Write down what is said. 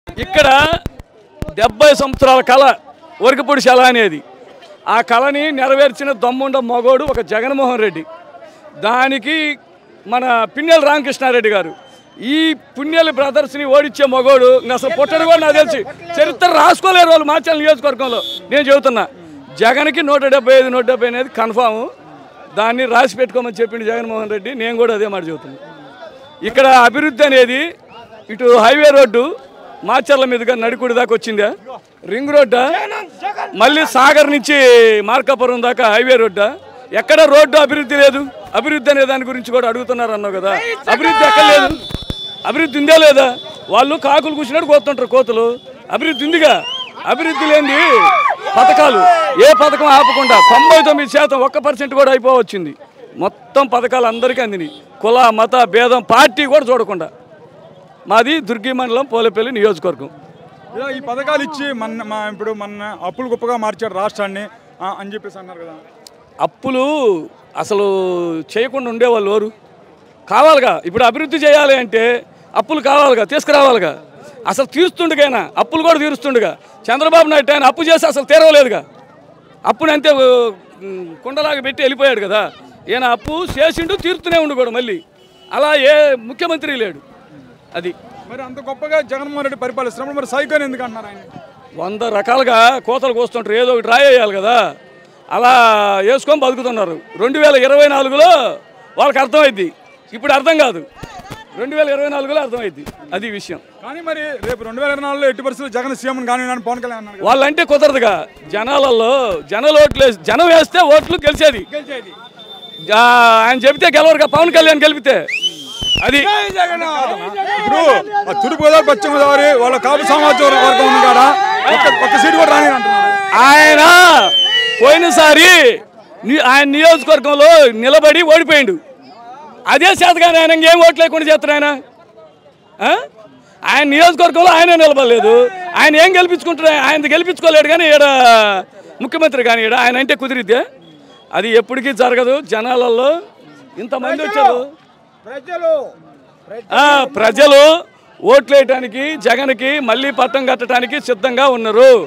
ఇక్కడ డెబ్బై సంవత్సరాల కళ వరకపూడి శల అనేది ఆ కళని నెరవేర్చిన దమ్ముండ మగోడు ఒక జగన్మోహన్ రెడ్డి దానికి మన పిన్నెల రామకృష్ణారెడ్డి గారు ఈ పుణ్యాల బ్రదర్స్ని ఓడించే మగోడు ఇంకా అసలు పుట్టడు కూడా నాకు తెలిసి చరిత్ర రాసుకోలేరు వాళ్ళు మార్చాల నియోజకవర్గంలో నేను చెబుతున్నా జగన్కి నూట డెబ్బై ఐదు నూట డెబ్బై అనేది కన్ఫామ్ దాన్ని రాసి పెట్టుకోమని చెప్పిండు జగన్మోహన్ రెడ్డి నేను కూడా అదే మాట చెబుతున్నాను ఇక్కడ అభివృద్ధి అనేది ఇటు హైవే రోడ్డు మాచర్ల మీదుగా నడికుడి దాకా వచ్చిందా రింగ్ రోడ్డా మళ్ళీ సాగర్ నుంచి మార్కాపురం దాకా హైవే రోడ్డా ఎక్కడ రోడ్డు అభివృద్ధి లేదు అభివృద్ధి అనే దాని గురించి కూడా అడుగుతున్నారు అన్నావు కదా అభివృద్ధి ఎక్కడ లేదు అభివృద్ధి ఉందా లేదా వాళ్ళు కాకులు కూర్చున్నట్టు కోతుంటారు కోతులు అభివృద్ధి ఉందిగా అభివృద్ధి లేని పథకాలు ఏ పథకం ఆపకుండా తొంభై తొమ్మిది శాతం ఒక్క పర్సెంట్ కూడా అయిపోవచ్చింది మొత్తం పథకాలు అందరికీ అందినాయి కుల మత భేదం పార్టీ కూడా చూడకుండా మాది దుర్గి మండలం పోలేపల్లి నియోజకవర్గం ఇలా ఈ పథకాలు ఇచ్చి మన మా ఇప్పుడు మన అప్పులు గొప్పగా మార్చాడు రాష్ట్రాన్ని ఆ, అని చెప్పేసి అన్నారు కదా అప్పులు అసలు చేయకుండా ఉండేవాళ్ళు ఎవరు కావాలిగా ఇప్పుడు అభివృద్ధి చేయాలి అంటే అప్పులు కావాలిగా తీసుకురావాలిగా అసలు తీరుస్తుండగైనా అప్పులు కూడా తీరుస్తుండగా చంద్రబాబు నాయుడు ఆయన అప్పు చేసి అసలు తీరవలేదుగా అప్పుని అంతే ఉమ్, కుండలాగా పెట్టి వెళ్ళిపోయాడు కదా ఈయన అప్పు చేసిండు తీరుతూనే ఉండు కూడా మళ్ళీ అలా ఏ ముఖ్యమంత్రి లేడు అది మరి అంత గొప్పగా జగన్మోహన్ రెడ్డి పరిపాలిస్తున్నప్పుడు మరి సైకోని ఎందుకు అంటున్నారు ఆయన వంద రకాలుగా కోతలు కోస్తుంటారు ఏదో ఒకటి రాయేయాలి కదా అలా వేసుకొని బతుకుతున్నారు రెండు వేల ఇరవై నాలుగులో వాళ్ళకి అర్థమైద్ది ఇప్పుడు అర్థం కాదు రెండు వేల ఇరవై నాలుగులో అర్థమైద్ది అది విషయం కానీ మరి రేపు రెండు వేల ఇరవై నాలుగులో ఎట్టి పరిస్థితుల్లో జగన్ సీఎం కానీ అని పవన్ కళ్యాణ్ అన్నారు కదా. వాళ్ళంటే కుదరదుగా జనాలలో జనాలు ఓట్లు వేసి జనం వేస్తే ఓట్లు గెలిచేది ఆ, ఆయన చెబితే గెలవరుగా పవన్ కళ్యాణ్ గెలిపితే అది ఇప్పుడు ఆ తూర్పు గోదావరి పశ్చిమ గోదావరి వాళ్ళ కాపు సమాజం వర్గం ఉంది కాడ ఒక్క ఒక్క సీటు కూడా రాని అంటున్నారు ఆయన పోయినసారి ని- ఆయన నియోజకవర్గంలో నిలబడి ఓడిపోయిండు అదే చేతగానే ఆయన ఇంకేం ఓట్లు లేకుండా చేస్తారు ఆయన ఆ? ఆయన నియోజకవర్గంలో ఆయనే నిలబడలేదు ఆయన ఏం గెలిపించుకుంటారు ఆయన గెలిపించుకోలేడు కానీ ఈడ ముఖ్యమంత్రి కానీ ఈడ ఆయన అంటే కుదిరిద్దే అది ఎప్పటికీ జరగదు జనాలలో ఇంతమంది వచ్చారు ఆ, ప్రజలు ఓట్లేయటానికి జగన్కి మళ్ళీ పట్టం కట్టడానికి సిద్ధంగా ఉన్నారు